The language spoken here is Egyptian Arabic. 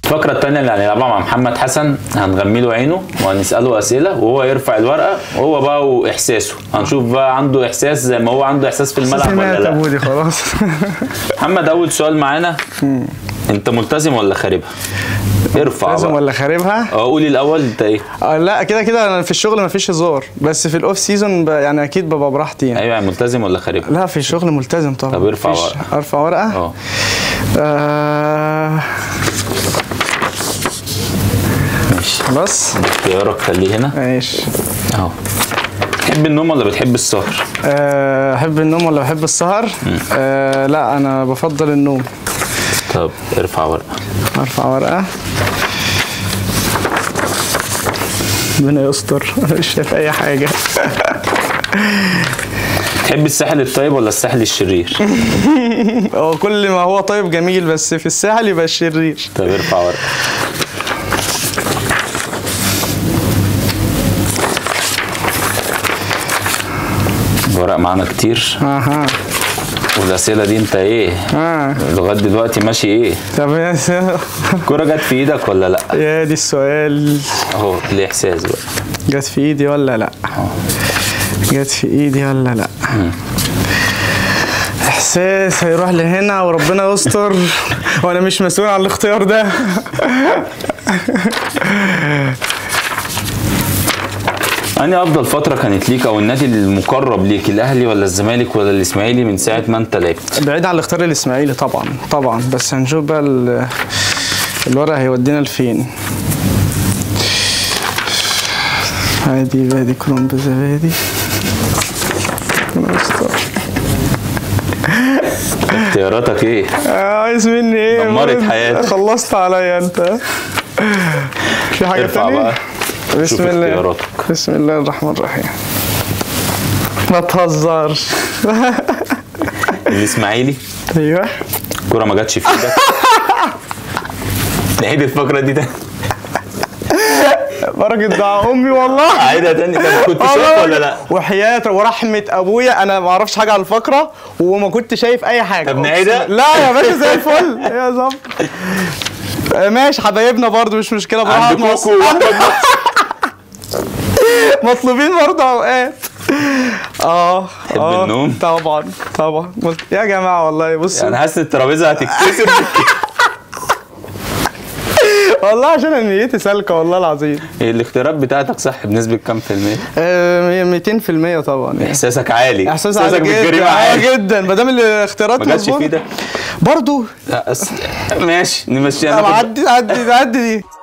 الفقرة التانية اللي هنلعبها مع محمد حسن هنغمي له عينه وهنسأله أسئلة وهو يرفع الورقة وهو بقى وإحساسه هنشوف بقى عنده إحساس زي ما هو عنده إحساس في الملعب ولا سمعت لا ابودي خلاص محمد أول سؤال معانا أنت ملتزم ولا خاربها؟ ارفع لازم بقى. ولا خاربها اه قولي الأول أنت إيه؟ آه لا كده كده انا في الشغل مفيش هزار بس في الاوف سيزون ب- يعني اكيد ببقى براحتي يعني أيوه يعني ملتزم ولا خاربها؟ لا في الشغل ملتزم طبعا طب ارفع مفيش- ورقة. ارفع ورقه اه آه ماشي خلاص اختيارك خليه هنا ماشي أهو بتحب النوم ولا بتحب السهر؟ آه، احب النوم ولا بحب السهر آه لا انا بفضل النوم طب ارفع ورقة ارفع ورقه ربنا يستر انا مش شايف اي حاجه تحب الساحل الطيب ولا الساحل الشرير؟ هو كل ما هو طيب جميل بس في الساحل يبقى الشرير طب ارفع ورقة ورق معانا كتير اها والأسئلة دي أنت إيه؟ اه لغاية دلوقتي ماشي إيه؟ طب يا س- الكورة جت في إيدك ولا لأ؟ يا دي السؤال أهو الإحساس بقى جت في ايدي ولا لا جت في ايدي ولا لا احساس هيروح لهنا وربنا يستر وانا مش مسؤول عن الاختيار ده أنهي أفضل فترة كانت ليك أو النادي المقرب ليك الأهلي ولا الزمالك ولا الإسماعيلي من ساعة ما أنت لعبت؟ بعيد عن الاختيار الاسماعيلي طبعا طبعا بس هنشوف بقى ال- الورق هيودينا لفين هادي بادي كرومب زبادي ربنا يستر. اختياراتك إيه؟ آه، عايز مني ايه دمرت برضه؟ حياتك. خلصت عليا انت في حاجه ارفع تانية بقى شوف بسم الله اختياراتك بسم الله الرحمن الرحيم ما تهزرش الإسماعيلي ايوه الكورة ما جاتش في إيدك نعيد الفقرة دي تاني بركة دعاء امي والله أعيدها تاني طب كنت شايف ولا لأ؟ وحياة ورحمة ابويا انا ما اعرفش حاجة عن الفقرة وما كنت شايف اي حاجة طب نعيدها؟ لا يا باشا زي الفل يا ظبط آه، ماشي حبايبنا برضو مش مشكلة بروح عند أقعد مع كوكو وأحمد مطلوبين برضه اوقات اه تحب آه، النوم؟ طبعا طبعا يا جماعه والله بصوا يعني حاسس الترابيزة هتتكسر والله عشان أنا نيتي سالكه والله العظيم الاختيارات بتاعتك صح بنسبة كام في المية؟ آه، 200% طبعا يعني. إحساسك عالي احساس عالي بالجريمة جدا آه، عالي جدا ما دام الاختيارات ما جاتش في مظبوطة. إيدك؟ برضه لا أس... ماشي نمشيها طب ناخد- عدي عدي عدي دي